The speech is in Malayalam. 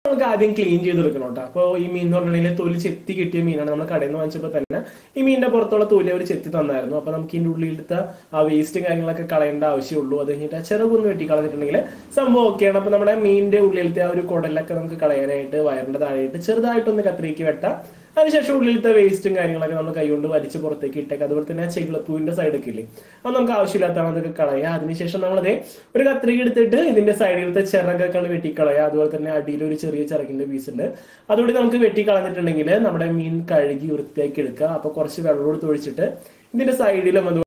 നമുക്ക് ആദ്യം ക്ലീൻ ചെയ്തെടുക്കണം കേട്ടോ അപ്പോൾ ഈ മീൻ എന്ന് പറഞ്ഞിട്ടുണ്ടെങ്കിൽ തൊലി ചെത്തി കിട്ടിയ മീനാണ് നമ്മൾ കടയിൽ നിന്ന് വാങ്ങിച്ചപ്പോൾ തന്നെ ഈ മീനിന്റെ പുറത്തുള്ള തൊലി അവർ ചെത്തി തന്നായിരുന്നു അപ്പോൾ നമുക്ക് ഇതിന്റെ ഉള്ളിലത്തെ ആ വേസ്റ്റ് കാര്യങ്ങളൊക്കെ കളയേണ്ട ആവശ്യമുള്ളൂ അത് കഴിഞ്ഞിട്ട് ആ ചെറുകൊന്ന് വെട്ടി കളഞ്ഞിട്ടുണ്ടെങ്കിൽ സംഭവം ഓക്കെയാണ് അപ്പോൾ നമ്മുടെ മീനിന്റെ ഉള്ളിലത്തെ ആ ഒരു കുടലൊക്കെ നമുക്ക് കളയാനായിട്ട് വയറിന്റെ താഴെയായിട്ട് ചെറുതായിട്ടൊന്ന് കത്രിക്ക് വെട്ടാം അതിനുശേഷം ഉള്ളിലത്തെ വേസ്റ്റും കാര്യങ്ങളൊക്കെ നമ്മൾ കൈകൊണ്ട് വലിച്ച് പുറത്തേക്ക് ഇട്ടേക്ക് അതുപോലെ തന്നെ ആ ചെകിളപ്പൂവിന്റെ സൈഡൊക്കെ ഇല്ലേ അത് നമുക്ക് ആവശ്യമില്ലാത്തതാണ് അതൊക്കെ കളയുക അതിനുശേഷം നമ്മളത് ഒരു കത്രിക എടുത്തിട്ട് ഇതിന്റെ സൈഡിലത്തെ ചിറകൊക്കെ വെട്ടിക്കളയുക അതുപോലെ തന്നെ അടിയിൽ ഒരു ചെറിയ ചിറകിന്റെ പീസ് ഉണ്ട് അതുകൂടി നമുക്ക് വെട്ടി കളഞ്ഞിട്ടുണ്ടെങ്കിൽ നമ്മുടെ മീൻ കഴുകി വൃത്തിയാക്കി എടുക്കുക അപ്പൊ കുറച്ച് വെള്ളം എടുത്ത് ഒഴിച്ചിട്ട് ഇതിന്റെ സൈഡിലും അതുപോലെ